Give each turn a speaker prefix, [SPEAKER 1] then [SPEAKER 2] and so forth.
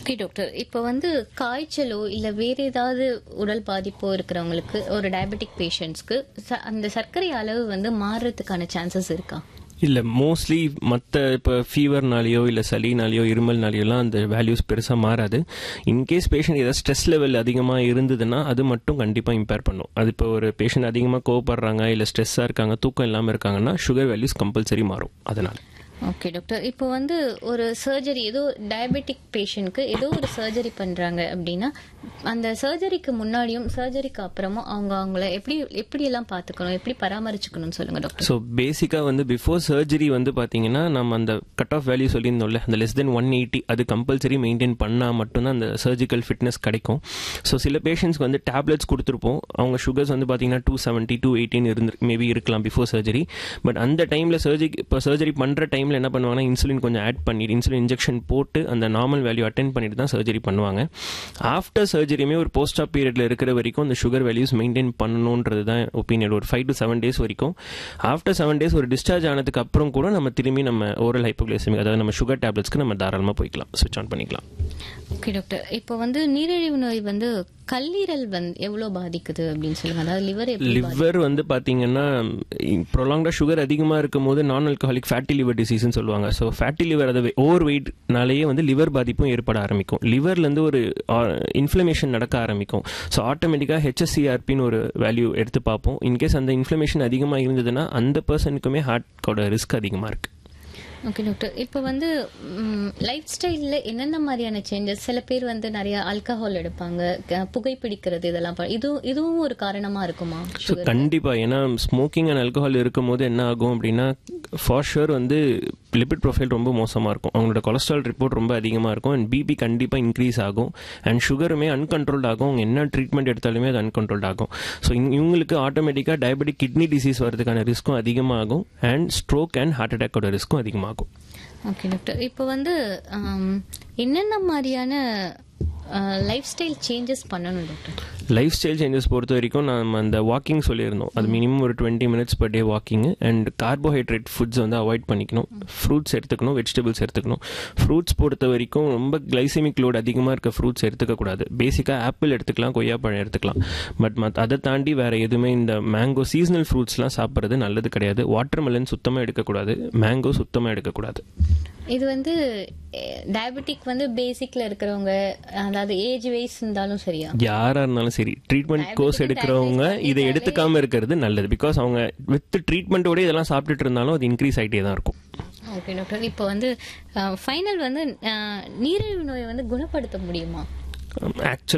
[SPEAKER 1] okay doctor இப்போ வந்து காய்ச்சலோ இல்லை வேற ஏதாவது உடல் பாதிப்போ இருக்கிறவங்களுக்கு ஒரு டயபெட்டிக் பேஷண்ட்ஸ்க்கு அந்த சர்க்கரை அளவு வந்து மாறுறதுக்கான சான்சஸ் இருக்கா
[SPEAKER 2] இல்லை மோஸ்ட்லி மற்ற இப்போ ஃபீவர்னாலேயோ இல்லை சளினாலேயோ இருமல்னாலேயோலாம் அந்த வேல்யூஸ் பெருசாக மாறாது இன்கேஸ் பேஷண்ட் ஏதாவது ஸ்ட்ரெஸ் லெவல் அதிகமாக இருந்ததுன்னா அது மட்டும் கண்டிப்பாக இம்பேர் பண்ணும் அது இப்போ ஒரு பேஷண்ட் அதிகமாக கோவப்படுறாங்க இல்லை ஸ்ட்ரெஸ்ஸாக இருக்காங்க தூக்கம் இல்லாமல் இருக்காங்கன்னா சுகர் வேல்யூஸ் கம்பல்சரி மாறும் அதனால்
[SPEAKER 1] ஓகே டாக்டர் இப்போ வந்து ஒரு சர்ஜரி ஏதோ டயபெட்டிக் பேஷண்ட்க்கு ஏதோ ஒரு சர்ஜரி பண்றாங்க அப்படின்னா அந்த சர்ஜரிக்கு முன்னாடியும் சர்ஜரிக்கு அப்புறமும் அவங்க அவங்கள எப்படி எப்படி எல்லாம் பார்த்துக்கணும் எப்படி பராமரிச்சுக்கணும்னு சொல்லுங்க டாக்டர்
[SPEAKER 2] ஸோ பேசிக்காக வந்து பிஃபோர் சர்ஜரி வந்து பார்த்தீங்கன்னா நம்ம அந்த கட் ஆஃப் வேல்யூ சொல்லியிருந்தோம்ல அந்த லெஸ் தென் ஒன் எயிட்டி அது கம்பல்சரி மெயின்டைன் பண்ணால் மட்டும்தான் அந்த சர்ஜிக்கல் ஃபிட்னஸ் கிடைக்கும் ஸோ சில பேஷண்ட்ஸ்க்கு வந்து டேப்லெட்ஸ் கொடுத்துருப்போம் அவங்க சுகர்ஸ் வந்து பார்த்தீங்கன்னா டூ செவன்ட்டி டூ எயிட்டின் இருந்து மேபி இருக்கலாம் பிஃபோர் சர்ஜரி பட் அந்த டைமில் சர்ஜரி இப்போ சர்ஜரி பண்ணுற டைமில் என்ன பண்ணுவாங்கன்னா இன்சுலின் கொஞ்சம் ஆட் பண்ணிட்டு இன்சுலின் இன்ஜெக்ஷன் போட்டு அந்த நார்மல் வேல்யூ அட்டென்ட் பண்ணிட்டு தான் சர்ஜரி பண்ணுவாங்க ஆஃப்டர் சர்ஜரியுமே ஒரு போஸ்ட் ஆப் பீரியடில் இருக்கிற வரைக்கும் அந்த சுகர் வேல்யூஸ் மெயின்டைன் பண்ணணுன்றது தான் ஒப்பீனியன் ஒரு ஃபைவ் டு செவன் டேஸ் வரைக்கும் ஆஃப்டர் செவன் டேஸ் ஒரு டிஸ்சார்ஜ் ஆனதுக்கு அப்புறம் கூட நம்ம திரும்பி நம்ம ஓரல் ஹைப்போகிளைசமிக் அதாவது நம்ம சுகர் டேப்லெட்ஸ்க்கு நம்ம தாராளமாக போய்க்கலாம் ஸ்விட்ச் ஆன் பண்ணிக்கலாம்
[SPEAKER 1] ஓகே டாக்டர் இப்போ வந்து நீரிழிவு நோய் வந்து கல்லீரல் வந்து எவ்வளோ பாதிக்குது அப்படின்னு சொல்லுங்க அதாவது லிவர் எப்படி
[SPEAKER 2] லிவர் வந்து பார்த்தீங்கன்னா ப்ரொலாங்டாக சுகர் அதிகமாக இருக்கும் போது நான் ஆல்கஹாலிக் ஃபேட்டி லிவர் டிசீஸ்னு சொல்லுவாங்க ஸோ ஃபேட்டி லிவர் அதை ஓவர் வெயிட்னாலேயே வந்து லிவர் பாதிப்பும் ஏற்பட ஆரம்பிக்கும் லிவர்லேருந்து ஒரு இன்ஃப்ளமேஷன் நடக்க ஆரம்பிக்கும் ஸோ ஆட்டோமேட்டிக்காக ஹெச்எஸ்சிஆர்பின்னு ஒரு வேல்யூ எடுத்து பார்ப்போம் இன்கேஸ் அந்த இன்ஃப்ளமேஷன் அதிகமாக இருந்ததுன்னா அந்த பர்சனுக்குமே ஹார்ட்டோட ரிஸ்க் அதிகமாக இருக்குது
[SPEAKER 1] ஓகே டாக்டர் இப்போ வந்து லைஃப் ஸ்டைலில் என்னென்ன மாதிரியான சேஞ்சஸ் சில பேர் வந்து நிறைய ஆல்கஹால் எடுப்பாங்க க- புகைப்பிடிக்கிறது இதெல்லாம் ப- இதுவும் இதுவும் ஒரு காரணமா இருக்குமா
[SPEAKER 2] ஸோ கண்டிப்பாக ஏன்னா ஸ்மோக்கிங் அண்ட் ஆல்கஹால் இருக்கும்போது என்ன ஆகும் அப்படின்னா ஃபார் ஷுர் வந்து லிபிட் ப்ரொஃபைல் ரொம்ப மோசமாக இருக்கும் அவங்களோட கொலஸ்ட்ரால் ரிப்போர்ட் ரொம்ப அதிகமாக இருக்கும் அண்ட் பிபி கண்டிப்பாக இன்க்ரீஸ் ஆகும் அண்ட் சுகருமே அன்கண்ட்ரோல்ட் ஆகும் அவங்க என்ன ட்ரீட்மெண்ட் எடுத்தாலுமே அது அன்கண்ட்ரோல்ட் ஆகும் ஸோ இவங்களுக்கு ஆட்டோமேட்டிக்காக டயபெட்டிக் கிட்னி டிசீஸ் வரதுக்கான ரிஸ்க்கும் அதிகமாகும் அண்ட் ஸ்ட்ரோக் அண்ட் ஹார்ட் அட்டாக்கோட ரிஸ்க்கும் அதிகமாகும்
[SPEAKER 1] ஓகே டாக்டர் இப்போ வந்து ஆம், என்னென்ன மாதிரியான லைஃப் ஸ்டைல் சேஞ்சஸ் பண்ணணும் டாக்டர்
[SPEAKER 2] லைஃப் ஸ்டைல் சேஞ்சஸ் பொறுத்த வரைக்கும் நம்ம அந்த வாக்கிங் சொல்லியிருந்தோம் அது மினிமம் ஒரு twenty minutes per day walking and carbohydrate foods வந்து அவாய்ட் பண்ணிக்கணும் ஃப்ரூட்ஸ் எடுத்துக்கணும் வெஜிடபிள்ஸ் எடுத்துக்கணும் ஃப்ரூட்ஸ் பொறுத்த வரைக்கும் ரொம்ப கிளைசமிக் லோட் அதிகமாக இருக்க ஃப்ரூட்ஸ் எடுத்துக்கக்கூடாது பேசிக்காக ஆப்பிள் எடுத்துக்கலாம் கொய்யாப்பழம் எடுத்துக்கலாம் பட் மத் அதை தாண்டி வேறு எதுவுமே இந்த மேங்கோ சீசனல் ஃப்ரூட்ஸ்லாம் சாப்பிட்றது நல்லது கிடையாது வாட்டர் மெலன் சுத்தமாக எடுக்கக்கூடாது மேங்கோ சுத்தமாக எடுக்கக்கூடாது
[SPEAKER 1] இது வந்து டயபெட்டிக் வந்து பேசிக்ல இருக்கிறவங்க அதாவது ஏஜ் வைஸ் இருந்தாலும் சரியா
[SPEAKER 2] யாரா இருந்தாலும் சரி ட்ரீட்மெண்ட் கோர்ஸ் எடுக்கிறவங்க இதை எடுத்துக்காம இருக்கிறது நல்லது பிகாஸ் அவங்க வித் ட்ரீட்மெண்ட்டோட இதெல்லாம் சாப்பிட்டுட்டு இருந்தாலும் அது இன்க்ரீஸ் ஆகிட்டே தான் இருக்கும்
[SPEAKER 1] ஓகே டாக்டர் இப்போ வந்து ஃபைனல் வந்து அஹ், நீரிழிவு நோயை வந்து குணப்படுத்த முடியுமா
[SPEAKER 2] ஆக்சுவலி